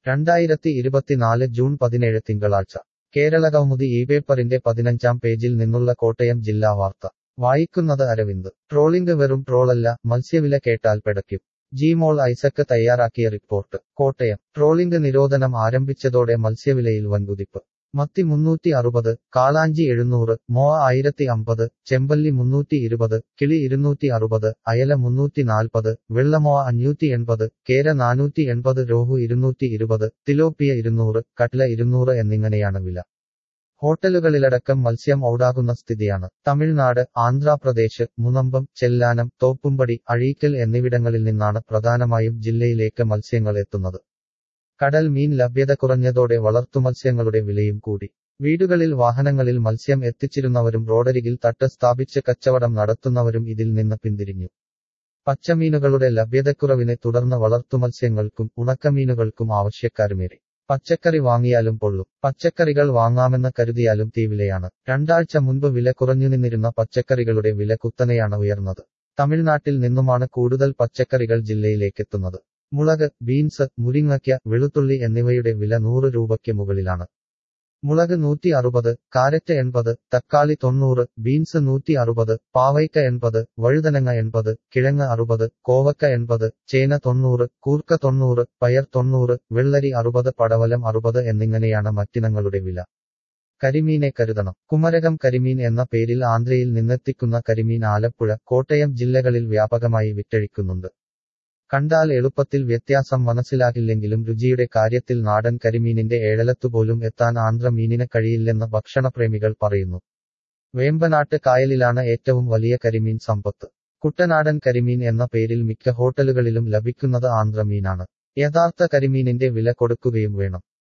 രണ്ടായിരത്തി ഇരുപത്തിനാല് ജൂൺ പതിനേഴ് തിങ്കളാഴ്ച കേരളകൗമുദി ഈ പേപ്പറിന്റെ പതിനഞ്ചാം പേജിൽ നിന്നുള്ള കോട്ടയം ജില്ലാ വാർത്ത വായിക്കുന്നത് അരവിന്ദ് ട്രോളിംഗ് വെറും ട്രോളല്ല മത്സ്യവില കേട്ടാൽ പെടയ്ക്കും ജിമോൾ ഐസക്ക് തയ്യാറാക്കിയ റിപ്പോർട്ട് കോട്ടയം ട്രോളിംഗ് നിരോധനം ആരംഭിച്ചതോടെ മത്സ്യവിലയിൽ വൻകുതിപ്പ് മത്തി മുന്നൂറ്റി അറുപത് കാളാഞ്ചി എഴുന്നൂറ് മോയ ആയിരത്തി അമ്പത് ചെമ്പല്ലി മുന്നൂറ്റി ഇരുപത് കിളി ഇരുന്നൂറ്റി അറുപത് അയല മുന്നൂറ്റി നാൽപ്പത് വെള്ളമോയ അഞ്ഞൂറ്റി എൺപത് കേര നാനൂറ്റി എൺപത് രോഹു ഇരുന്നൂറ്റി ഇരുപത് തിലോപ്പിയ ഇരുന്നൂറ് കട്ല ഇരുന്നൂറ് എന്നിങ്ങനെയാണ് വില ഹോട്ടലുകളിലടക്കം മത്സ്യം ഔടാകുന്ന സ്ഥിതിയാണ് തമിഴ്നാട് ആന്ധ്രാപ്രദേശ് മുനമ്പം ചെല്ലാനം തോപ്പുംപടി അഴീക്കൽ എന്നിവിടങ്ങളിൽ നിന്നാണ് പ്രധാനമായും ജില്ലയിലേക്ക് മത്സ്യങ്ങൾ എത്തുന്നത് കടൽ മീൻ ലഭ്യത കുറഞ്ഞതോടെ വളർത്തുമത്സ്യങ്ങളുടെ വിലയും കൂടി വീടുകളിൽ വാഹനങ്ങളിൽ മത്സ്യം എത്തിച്ചിരുന്നവരും റോഡരികിൽ തട്ട് സ്ഥാപിച്ച് കച്ചവടം നടത്തുന്നവരും ഇതിൽ നിന്ന് പിന്തിരിഞ്ഞു പച്ചമീനുകളുടെ ലഭ്യതക്കുറവിനെ തുടർന്ന് വളർത്തുമത്സ്യങ്ങൾക്കും ഉണക്കമീനുകൾക്കും ആവശ്യക്കാരുമേറി പച്ചക്കറി വാങ്ങിയാലും പൊള്ളും പച്ചക്കറികൾ വാങ്ങാമെന്ന് കരുതിയാലും തീവിലയാണ് രണ്ടാഴ്ച മുൻപ് വില കുറഞ്ഞു നിന്നിരുന്ന പച്ചക്കറികളുടെ വില കുത്തനെയാണ് ഉയർന്നത് തമിഴ്നാട്ടിൽ നിന്നുമാണ് കൂടുതൽ പച്ചക്കറികൾ ജില്ലയിലേക്കെത്തുന്നത് മുളക് ബീൻസ് മുരിങ്ങയ്ക്ക വെളുത്തുള്ളി എന്നിവയുടെ വില നൂറ് രൂപയ്ക്ക് മുകളിലാണ് മുളക് നൂറ്റി അറുപത് കാരറ്റ് എൺപത് തക്കാളി തൊണ്ണൂറ് ബീൻസ് നൂറ്റി അറുപത് പാവയ്ക്ക എൺപത് വഴുതനങ്ങ എൺപത് കിഴങ്ങ് അറുപത് കോവക്ക എൺപത് ചേന തൊണ്ണൂറ് കൂർക്ക തൊണ്ണൂറ് പയർ തൊണ്ണൂറ് വെള്ളരി അറുപത് പടവലം അറുപത് എന്നിങ്ങനെയാണ് മറ്റിനങ്ങളുടെ വില കരിമീനെ കരുതണം കുമരകം കരിമീൻ എന്ന പേരിൽ ആന്ധ്രയിൽ നിന്നെത്തിക്കുന്ന കരിമീൻ ആലപ്പുഴ കോട്ടയം ജില്ലകളിൽ വ്യാപകമായി വിറ്റഴിക്കുന്നുണ്ട് കണ്ടാൽ എളുപ്പത്തിൽ വ്യത്യാസം മനസ്സിലാകില്ലെങ്കിലും രുചിയുടെ കാര്യത്തിൽ നാടൻ കരിമീനിന്റെ ഏഴലത്തുപോലും എത്താൻ ആന്ധ്ര മീനിന് കഴിയില്ലെന്ന് ഭക്ഷണപ്രേമികൾ പറയുന്നു വേമ്പനാട്ട് കായലിലാണ് ഏറ്റവും വലിയ കരിമീൻ സമ്പത്ത് കുട്ടനാടൻ കരിമീൻ എന്ന പേരിൽ മിക്ക ഹോട്ടലുകളിലും ലഭിക്കുന്നത് ആന്ധ്ര മീനാണ് യഥാർത്ഥ കരിമീനിന്റെ വില കൊടുക്കുകയും വേണം